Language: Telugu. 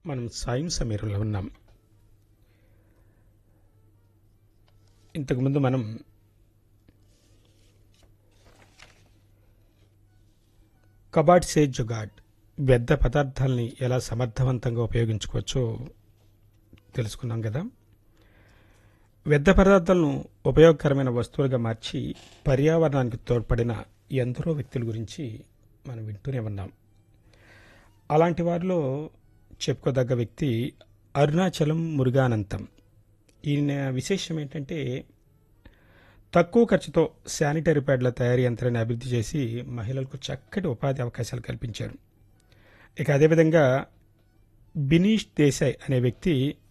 మనం సాయం సమీరంలో ఉన్నాం ఇంతకుముందు మనం కబాడ్ సే జుగాడ్ వ్యర్థ పదార్థాలని ఎలా సమర్థవంతంగా ఉపయోగించుకోవచ్చో తెలుసుకున్నాం కదా వ్యర్థ పదార్థాలను ఉపయోగకరమైన వస్తువులుగా మార్చి పర్యావరణానికి తోడ్పడిన ఎందరో వ్యక్తుల గురించి మనం వింటూనే ఉన్నాం అలాంటి వారిలో చెప్పుకోదగ్గ వ్యక్తి అరుణాచలం మురుగానంతం ఈయన విశేషం ఏంటంటే తక్కువ ఖర్చుతో శానిటరీ ప్యాడ్ల తయారీ యంత్రాన్ని అభివృద్ధి చేసి మహిళలకు చక్కటి ఉపాధి అవకాశాలు కల్పించారు ఇక అదేవిధంగా బినీష్ దేశాయ్ అనే వ్యక్తి